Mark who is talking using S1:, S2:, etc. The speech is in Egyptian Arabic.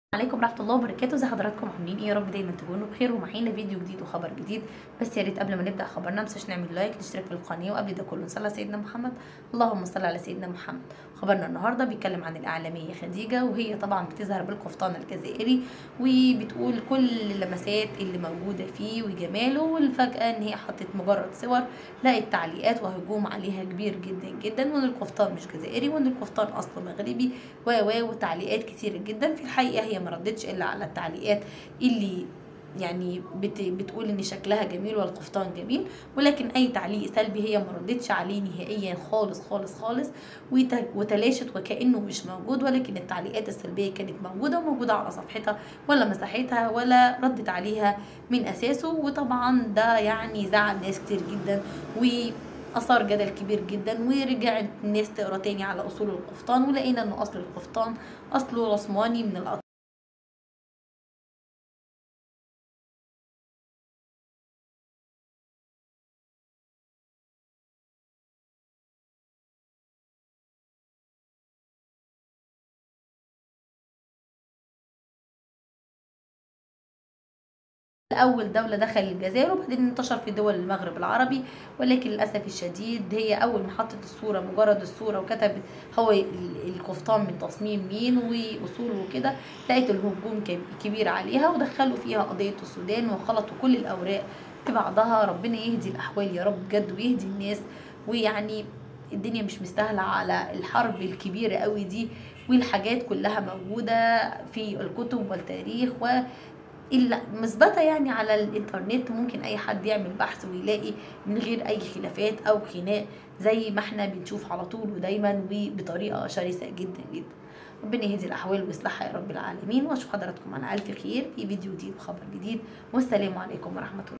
S1: عليكم ورحمه الله وبركاته زي حضراتكم عاملين ايه يا رب دايما تكونوا بخير ومعانا فيديو جديد وخبر جديد بس يا ريت قبل ما نبدا خبرنا متنساش نعمل لايك نشترك في القناه وقبل ده كله نصلي على سيدنا محمد اللهم صل على سيدنا محمد خبرنا النهارده بيتكلم عن الاعلاميه خديجه وهي طبعا بتظهر بالقفطان الجزائري وبتقول كل اللمسات اللي موجوده فيه وجماله والفجاه ان هي حطت مجرد صور لقت تعليقات وهجوم عليها كبير جدا جدا وان القفطان مش جزائري وان القفطان اصله مغربي و و وتعليقات كتيره جدا في الحقيقه هي ما ردتش الا على التعليقات اللي يعني بت بتقول ان شكلها جميل والقفطان جميل ولكن اي تعليق سلبي هي ما ردتش عليه نهائيا خالص خالص خالص وتلاشت وكانه مش موجود ولكن التعليقات السلبيه كانت موجوده وموجوده على صفحتها ولا مسحتها ولا ردت عليها من اساسه وطبعا ده يعني زعل ناس كتير جدا و اثار جدل كبير جدا ورجعت الناس تقرا تاني على اصول القفطان ولقينا ان اصل القفطان اصله رسماني من الأطفال أول دولة دخل الجزائر وبعدين انتشر في دول المغرب العربي ولكن للأسف الشديد هي أول ما حطت الصورة مجرد الصورة وكتبت هو القفطان من تصميم مين وأصوله وكده لقيت الهجوم كبير عليها ودخلوا فيها قضية السودان وخلطوا كل الأوراق في بعضها ربنا يهدي الأحوال يا رب بجد ويهدي الناس ويعني الدنيا مش مستاهلة على الحرب الكبيرة قوي دي والحاجات كلها موجودة في الكتب والتاريخ و الا مثبته يعني على الانترنت ممكن اي حد يعمل بحث ويلاقي من غير اي خلافات او خناق زي ما احنا بنشوف على طول ودايما وبطريقه شرسه جدا جدا ربنا يهدي الاحوال ويصلحها يا رب العالمين واشوف حضراتكم على الف خير في فيديو جديد وخبر جديد والسلام عليكم ورحمه الله